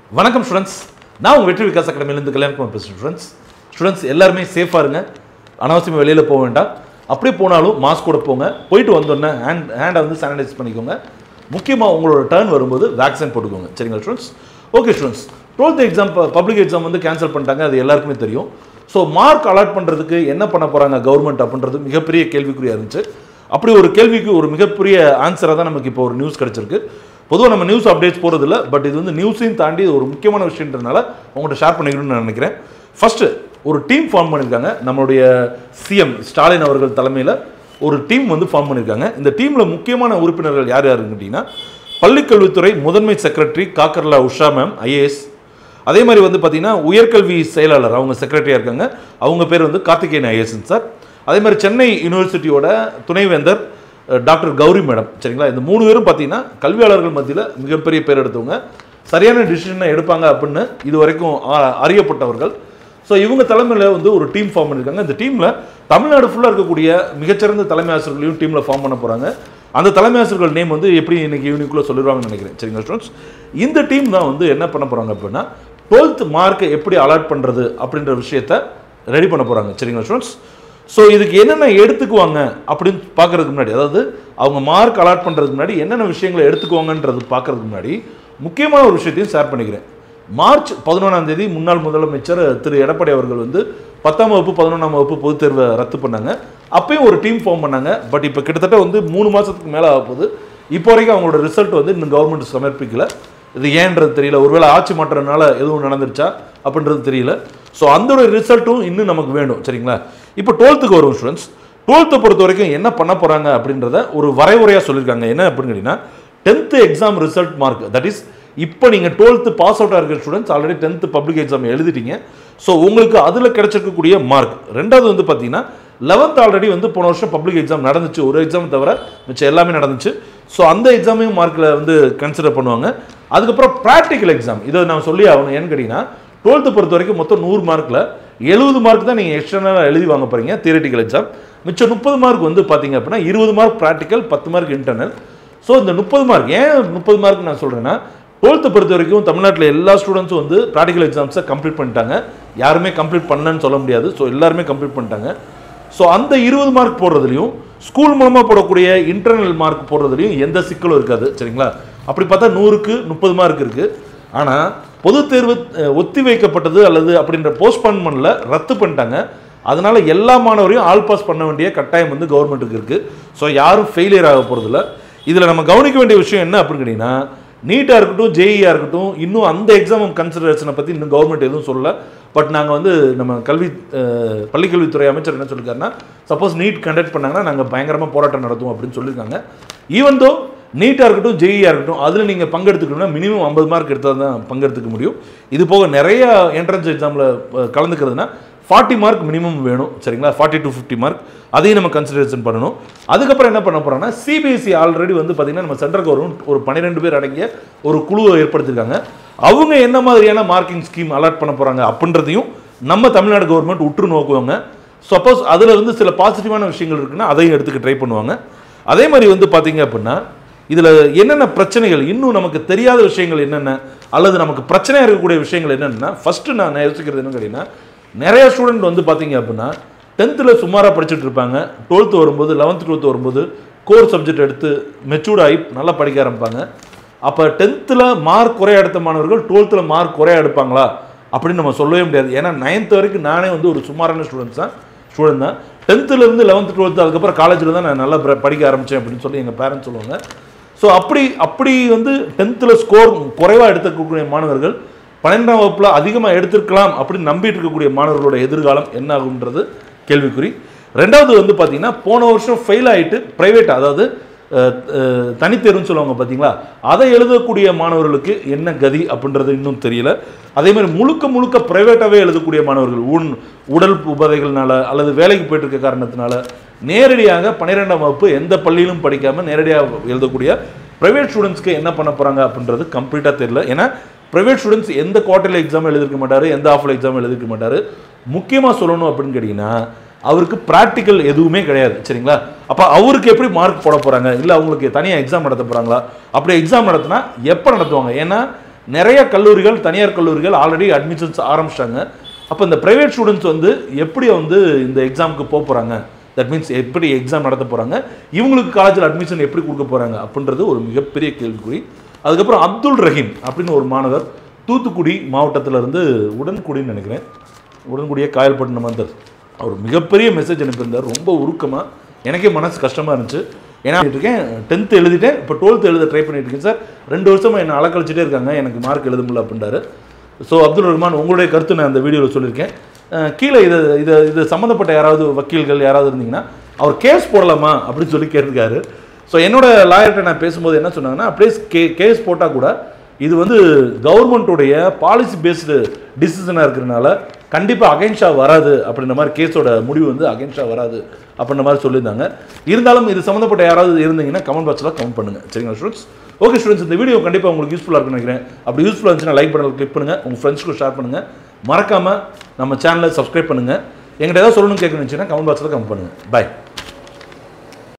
வணக்கம் ஸ்டூடெண்ட்ஸ் நான் உங்கள் வெற்றி விகாஸ் அகாடமிலேருந்து கல்யாணம் பேசுகிறேன் ஸ்டூடெண்ட்ஸ் ஸ்டூடெண்ட்ஸ் எல்லாருமே சேஃபாக இருங்க அனாவசியமாக வெளியில் போக வேண்டாம் அப்படியே போனாலும் மாஸ்க் கூட போங்க போயிட்டு வந்தோடனே ஹேண்ட் ஹேண்டை வந்து சானிடைஸ் பண்ணிக்கோங்க முக்கியமாக உங்களோட டர்ன் வரும்போது வேக்சின் போட்டுக்கோங்க சரிங்களா students okay students twelfth exam public exam வந்து கேன்சல் பண்ணிட்டாங்க அது எல்லாருக்குமே தெரியும் ஸோ மார்க் அலாட் பண்ணுறதுக்கு என்ன பண்ண போகிறாங்க கவர்மெண்ட் அப்படின்றது மிகப்பெரிய கேள்விக்குறியாக இருந்துச்சு அப்படி ஒரு கேள்விக்கு ஒரு மிகப்பெரிய ஆன்சராக தான் நமக்கு இப்போ ஒரு நியூஸ் கிடச்சிருக்கு பொதுவாக நம்ம நியூஸ் அப்டேட்ஸ் போகிறதில்ல பட் இது வந்து நியூஸையும் தாண்டி இது ஒரு முக்கியமான விஷயன்றதுனால உங்கள்கிட்ட ஷேர் பண்ணிக்கணும்னு நான் நினைக்கிறேன் ஃபஸ்ட்டு ஒரு டீம் ஃபார்ம் பண்ணியிருக்காங்க நம்மளுடைய சிஎம் ஸ்டாலின் அவர்கள் தலைமையில் ஒரு டீம் வந்து ஃபார்ம் பண்ணியிருக்காங்க இந்த டீமில் முக்கியமான உறுப்பினர்கள் யார் யாருன்னு கேட்டிங்கன்னா பள்ளிக்கல்வித்துறை முதன்மை secretary Kakarla Usha ma'am IAS அதே மாதிரி வந்து பார்த்தீங்கன்னா உயர்கல்வி செயலாளர் அவங்க செக்ரட்டரியாக இருக்காங்க அவங்க பேர் வந்து கார்த்திகேயன் ஐஏஎஸ்ன் சார் அதே மாதிரி சென்னை யூனிவர்சிட்டியோட துணைவேந்தர் அஹ், டாக்டர் கௌரி மேடம் சரிங்களா இந்த மூணு பேரும் பார்த்தீங்கன்னா கல்வியாளர்கள் மத்தியில் மிகப்பெரிய பேர் எடுத்தவங்க சரியான டிசிஷனை எடுப்பாங்க அப்படின்னு இது வரைக்கும் ஆ- அறியப்பட்டவர்கள் ஸோ இவங்க தலைமையில் வந்து ஒரு டீம் ஃபார்ம் பண்ணியிருக்காங்க இந்த டீமில் தமிழ்நாடு ஃபுல்லாக இருக்கக்கூடிய மிகச்சிறந்த தலைமை ஆசிரியர்களையும் டீமில் ஃபார்ம் பண்ண போகிறாங்க அந்த தலைமை ஆசிரியர்கள் நேம் வந்து எப்படி இன்னைக்கு யூனிக்குள்ளே சொல்லிடுவாங்கன்னு நினைக்கிறேன் சரிங்களா ஸ்டூடெண்ட்ஸ் இந்த டீம் தான் வந்து என்ன பண்ண போகிறாங்க அப்படின்னா டுவெல்த் மார்க்கை எப்படி அலாட் பண்ணுறது அப்படின்ற விஷயத்த ரெடி பண்ண போகிறாங்க சரிங்களா ஸ்டூடெண்ட்ஸ் ஸோ இதுக்கு என்னென்ன எடுத்துக்குவாங்க அப்படின்னு பார்க்கறதுக்கு முன்னாடி அதாவது அவங்க மார்க் அலாட் பண்ணுறதுக்கு முன்னாடி என்னென்ன விஷயங்களை எடுத்துக்குவாங்கன்றது பார்க்கறதுக்கு முன்னாடி முக்கியமான ஒரு விஷயத்தையும் ஷேர் பண்ணிக்கிறேன் மார்ச் பதினொன்றாம் தேதி முன்னாள் முதலமைச்சர் திரு எடப்பாடி அவர்கள் வந்து பத்தாம் வகுப்பு பதினொன்றாம் வகுப்பு பொதுத் தேர்வை ரத்து பண்ணாங்க அப்பயும் ஒரு டீம் ஃபார்ம் பண்ணாங்க பட் இப்போ கிட்டத்தட்ட வந்து மூணு மாதத்துக்கு மேலே ஆக போகுது இப்போ வரைக்கும் அவங்களோட ரிசல்ட் வந்து இன்னும் கவர்மெண்ட் சமர்ப்பிக்கல இது ஏன்றது தெரியல ஒருவேளை ஆட்சி மாற்றனால எதுவும் நடந்துருச்சா அப்படின்றது தெரியல ஸோ அந்த ரிசல்ட்டும் இன்னும் நமக்கு வேணும் சரிங்களா இப்போ டுவெல்த்துக்கு வரும் ஸ்டூடெண்ட்ஸ் டுவெல்த்தை பொறுத்த வரைக்கும் என்ன பண்ண போகிறாங்க அப்படின்றத ஒரு வரைமுறையாக சொல்லியிருக்காங்க என்ன அப்படின்னு கேட்டிங்கன்னா tenth exam result mark that is இப்போ நீங்கள் டுவெல்த்து பாஸ் அவுட்டாக இருக்கிற students already tenth public exam எழுதிட்டீங்க ஸோ உங்களுக்கு அதில் கிடைச்சிருக்கக்கூடிய மார்க் ரெண்டாவது வந்து பார்த்தீங்கன்னா லெவன்த் ஆல்ரெடி வந்து போன வருஷம் பப்ளிக் எக்ஸாம் நடந்துச்சு ஒரு எக்ஸாம் தவிர மிச்சம் எல்லாமே நடந்துச்சு ஸோ அந்த எக்ஸாமையும் மார்க்கில் வந்து கன்சிடர் பண்ணுவாங்க அதுக்கப்புறம் ப்ராக்டிக்கல் எக்ஸாம் இதை நான் சொல்லி ஆகணும் ஏன்னு கேட்டிங்கன்னா டுவெல்த்து பொறுத்த வரைக்கும் மொத்தம் நூறு மார்க்கில் எழுபது மார்க் தான் நீங்கள் எக்ஸ்டர்னலாக எழுதி வாங்க போகிறீங்க தியரட்டிக்கல் எக்ஸாம் மிச்சம் முப்பது மார்க் வந்து பார்த்தீங்க அப்படின்னா இருபது மார்க் ப்ராக்டிக்கல் பத்து மார்க் இன்டர்னல் ஸோ இந்த முப்பது மார்க் ஏன் முப்பது மார்க் நான் சொல்கிறேன்னா டுவெல்த்தை பொறுத்த வரைக்கும் தமிழ்நாட்டில் எல்லா ஸ்டூடெண்ட்ஸும் வந்து ப்ராக்டிக்கல் எக்ஸாம்ஸை கம்ப்ளீட் பண்ணிட்டாங்க யாருமே கம்ப்ளீட் பண்ணலன்னு சொல்ல முடியாது ஸோ எல்லாருமே கம்ப்ளீட் பண்ணிட்டாங்க ஸோ அந்த இருபது மார்க் போடுறதுலையும் ஸ்கூல் மூலமாக போடக்கூடிய இன்டர்னல் மார்க் போடுறதுலையும் எந்த சிக்கலும் இருக்காது சரிங்களா அப்படி பார்த்தா நூறுக்கு முப்பது மார்க் இருக்குது ஆனால் பொதுத் தேர்வு அஹ், ஒத்தி வைக்கப்பட்டது அல்லது அப்படின்ற போஸ்ட்பான்மெண்ட்டில் ரத்து பண்ணிட்டாங்க அதனால எல்லா மாணவரையும் ஆல் பாஸ் பண்ண வேண்டிய கட்டாயம் வந்து கவர்மெண்ட்டுக்கு இருக்குது ஸோ யாரும் ஃபெயிலியர் ஆக போகிறதில்ல இதில் நம்ம கவனிக்க வேண்டிய விஷயம் என்ன அப்படின்னு கேட்டிங்கன்னா நீட்டாக இருக்கட்டும் ஜேஇஆ இருக்கட்டும் இன்னும் அந்த எக்ஸாம் கன்சிடரேஷனை பற்றி இன்னும் கவர்மெண்ட் எதுவும் சொல்லல பட் நாங்கள் வந்து நம்ம கல்வி அஹ், பள்ளிக்கல்வித்துறை அமைச்சர் என்ன சொல்லியிருக்காருன்னா சப்போஸ் நீட் கண்டக்ட் பண்ணாங்கன்னா நாங்கள் பயங்கரமாக போராட்டம் நடத்துவோம் அப்படின்னு சொல்லியிருக்காங்க ஈவன் தோ நீட்டாக இருக்கட்டும் ஜேஇஆ இருக்கட்டும் அதில் நீங்கள் பங்கெடுத்துக்கணும்னா மினிமம் ஐம்பது மார்க் எடுத்தால் தான் பங்கெடுத்துக்க முடியும் இது போக நிறைய என்ட்ரன்ஸ் எக்ஸாமில் கலந்துக்கிறதுனா ஃபார்ட்டி மார்க் மினிமம் வேணும் சரிங்களா ஃபார்ட்டி டு ஃபிஃப்டி மார்க் அதையும் நம்ம கன்சிடரேஷன் பண்ணணும் அதுக்கப்புறம் என்ன பண்ண போகிறோம்னா சிபிஎஸ்சி ஆல்ரெடி வந்து பார்த்திங்கன்னா நம்ம சென்ட்ரல் கவர்மெண்ட் ஒரு பன்னிரெண்டு பேர் அடங்கிய ஒரு குழுவை ஏற்படுத்தியிருக்காங்க அவங்க என்ன மாதிரியான மார்க்கிங் ஸ்கீம் அலாட் பண்ண போகிறாங்க அப்படின்றதையும் நம்ம தமிழ்நாடு கவர்மெண்ட் உற்று நோக்குவாங்க சப்போஸ் அதில் வந்து சில பாசிட்டிவான விஷயங்கள் இருக்குன்னா அதையும் எடுத்துக்க ட்ரை பண்ணுவாங்க அதே மாதிரி வந்து பார்த்தீங்க அப்படின்னா இதில் என்னென்ன பிரச்சனைகள் இன்னும் நமக்கு தெரியாத விஷயங்கள் என்னென்ன அல்லது நமக்கு பிரச்சனையாக இருக்கக்கூடிய விஷயங்கள் என்னென்னா ஃபஸ்ட்டு நான் யோசிக்கிறது என்னன்னு கேட்டிங்கன்னா நிறைய ஸ்டூடெண்ட் வந்து பார்த்தீங்க அப்படின்னா டென்த்தில் சுமாராக படிச்சுட்டு இருப்பாங்க டுவெல்த்து வரும்போது லெவன்த் டுவெல்த் வரும்போது கோர் சப்ஜெக்ட் எடுத்து மெச்சூர்ட் ஆகி நல்லா படிக்க ஆரம்பிப்பாங்க அப்போ டென்த்தில் மார்க் குறைய எடுத்த மாணவர்கள் டுவெல்த்தில் மார்க் குறைய எடுப்பாங்களா அப்படின்னு நம்ம சொல்லவே முடியாது ஏன்னா நைன்த் வரைக்கும் நானே வந்து ஒரு சுமாரான ஸ்டூடெண்ட்ஸ் தான் ஸ்டூடெண்ட் தான் டென்த்துலேருந்து லெவன்த் டுவெல்த்து அதுக்கப்புறம் காலேஜில் தான் நான் நல்லா ப- படிக்க ஆரம்பித்தேன் அப்படின்னு சொல்லி எங்கள் பேரண்ட்ஸ் சொல்லுவாங்க ஸோ அப்படி அப்படி வந்து டென்த்தில் ஸ்கோர் குறைவாக எடுத்துக்கக்கூடிய மாணவர்கள் பன்னெண்டாம் வகுப்பில் அதிகமாக எடுத்திருக்கலாம் அப்படின்னு நம்பிட்டு இருக்கக்கூடிய மாணவர்களோட எதிர்காலம் என்ன ஆகுன்றது கேள்விக்குறி ரெண்டாவது வந்து பார்த்தீங்கன்னா போன வருஷம் ஃபெயில் ஆகிட்டு ப்ரைவேட் அதாவது அஹ், அஹ், தனித்தேர்வுன்னு சொல்லுவாங்க பார்த்தீங்களா அதை எழுதக்கூடிய மாணவர்களுக்கு என்ன கதி அப்படின்றது இன்னும் தெரியல அதே மாதிரி முழுக்க முழுக்க ப்ரைவேட்டாகவே எழுதக்கூடிய மாணவர்கள் உன் உடல் உபாதைகள்னால அல்லது வேலைக்கு போயிட்டு இருக்க காரணத்தினால நேரடியாக பன்னிரெண்டாம் வகுப்பு எந்த பள்ளியிலும் படிக்காமல் நேரடியாக எழுதக்கூடிய ப்ரைவேட் ஸ்டூடெண்ட்ஸ்க்கு என்ன பண்ண போகிறாங்க அப்படின்றது கம்ப்ளீட்டாக தெரியல ஏன்னா ப்ரைவேட் ஸ்டூடெண்ட்ஸ் எந்த குவார்டர்லி எக்ஸாம் எழுதிருக்க மாட்டார் எந்த ஆஃப்ல எக்ஸாம் எழுதிருக்க மாட்டார் முக்கியமாக சொல்லணும் அப்படின்னு கேட்டிங்கன்னா அவருக்கு ப்ராக்டிக்கல் எதுவுமே கிடையாது சரிங்களா அப்போ அவருக்கு எப்படி மார்க் போட போகிறாங்க இல்லை அவங்களுக்கு தனியாக எக்ஸாம் நடத்த போகிறாங்களா அப்படி எக்ஸாம் நடத்தினா எப்போ நடத்துவாங்க ஏன்னா நிறைய கல்லூரிகள் தனியார் கல்லூரிகள் ஆல்ரெடி அட்மிஷன்ஸ் ஆரம்பிச்சிட்டாங்க அப்போ இந்த ப்ரைவேட் ஸ்டூடெண்ட்ஸ் வந்து எப்படி வந்து இந்த எக்ஸாமுக்கு போக போகிறாங்க தட் மீன்ஸ் எப்படி எக்ஸாம் நடத்த போகிறாங்க இவங்களுக்கு காலேஜில் அட்மிஷன் எப்படி கொடுக்க போகிறாங்க அப்படின்றது ஒரு மிகப்பெரிய கேள்விக்குறி அதுக்கப்புறம் அப்துல் ரஹீம் அப்படின்னு ஒரு மாணவர் தூத்துக்குடி மாவட்டத்துல இருந்து உடன்குடின்னு நினைக்கிறேன் உடன்குடியே காயல்பட்டினம் வந்தார் அவர் மிகப்பெரிய மெசேஜ் அனுப்பியிருந்தார் ரொம்ப உருக்கமாக எனக்கே மனசு கஷ்டமாக இருந்துச்சு ஏன்னா இருக்கேன் டென்த்து எழுதிட்டேன் இப்போ டுவெல்த்து எழுத ட்ரை பண்ணிட்டு இருக்கேன் சார் ரெண்டு வருஷமாக என்னை அலக்கழிச்சிட்டே இருக்காங்க எனக்கு மார்க் எழுத முடியல அப்படின்றாரு ஸோ அப்துல் ரஹ்மான் உங்களுடைய கருத்து நான் அந்த வீடியோவில் சொல்லியிருக்கேன் அஹ் கீழே இது இது இது சம்மந்தப்பட்ட யாராவது வக்கீல்கள் யாராவது இருந்தீங்கன்னா அவர் கேஸ் போடலாமா அப்படின்னு சொல்லி கேட்டிருக்காரு ஸோ என்னோட லாயர்கிட்ட நான் பேசும்போது என்ன சொன்னாங்கன்னா அப்படியே கே கேஸ் போட்டால் கூட இது வந்து கவர்மெண்ட்டுடைய பாலிசி பேஸ்டு டிசிஷனாக இருக்கிறனால கண்டிப்பாக அகைன்ஷா வராது அப்படின்ற மாதிரி கேஸோட முடிவு வந்து அகைன்ஷா வராது அப்படின்ற மாதிரி சொல்லியிருந்தாங்க இருந்தாலும் இது சம்மந்தப்பட்ட யாராவது இருந்தீங்கன்னா கமெண்ட் பாக்ஸில் கமெண்ட் பண்ணுங்கள் சரிங்களா ஸ்டூடெண்ட்ஸ் ஓகே ஸ்டூடெண்ட்ஸ் இந்த வீடியோ கண்டிப்பாக உங்களுக்கு யூஸ்ஃபுல்லாக இருக்கும்னு நினைக்கிறேன் அப்படி யூஸ்ஃபுல்லாக இருந்துச்சுன்னா லைக் பண்ணல கிளிக் பண்ணுங்கள் உங்கள் ஃப்ரெண்ட்ஸ்க்கு ஷேர் பண்ணுங்கள் மறக்காமல் நம்ம சேனலை சப்ஸ்கிரைப் பண்ணுங்கள் எங்கிட்ட ஏதாவது சொல்லணும்னு கேட்கணுச்சுன்னா கமெண்ட் பாக்ஸில் கமெண்ட் பண்ணுங்கள் பை